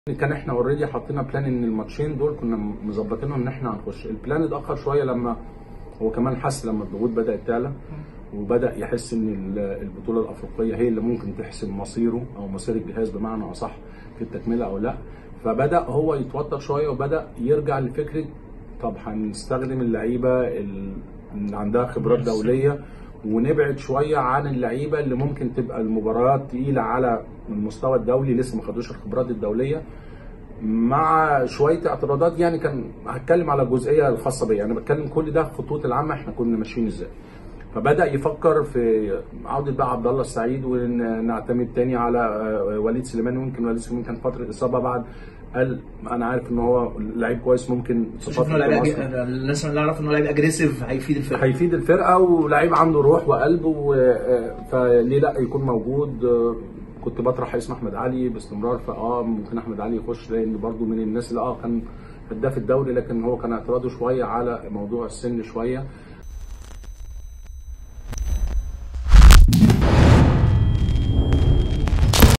كان احنا اوريدي حاطين بلان ان الماتشين دول كنا مظبطينهم ان احنا هنخش البلان اتاخر شويه لما هو كمان حس لما الضغوط بدات تعلى وبدا يحس ان ال- البطوله الافريقيه هي اللي ممكن تحسم مصيره او مصير الجهاز بمعنى اصح في التكمله او لا فبدا هو يتوتر شويه وبدا يرجع لفكره طب هنستخدم اللعيبه ال- اللي عندها خبرات دوليه ونبعد شويه عن اللعيبه اللي ممكن تبقى المباريات تقيله على المستوى الدولي لسه ما خدوش الخبرات الدوليه مع شويه اعتراضات يعني كان هتكلم على الجزئيه الخاصه بيا انا بتكلم كل ده الخطوط العامه احنا كنا ماشيين ازاي فبدا يفكر في عوده بقى عبد الله السعيد ونعتمد تاني على آه، وليد سليمان ويمكن وليد سليمان كان فتره اصابه بعد قال انا عارف ان هو لعيب كويس ممكن شوف انه لعيب أج- أنا الناس اللي اعرف انه لعيب اجريسيف هيفيد الفرقه هيفيد الفرقه ولعيب عنده روح وقلب و- آه، فليه لا يكون موجود آه، كنت بطرح اسم احمد علي باستمرار فاه ممكن احمد علي يخش لان برضو من الناس اللي اه كان هداف الدوري لكن هو كان اعتراضه شويه على موضوع السن شويه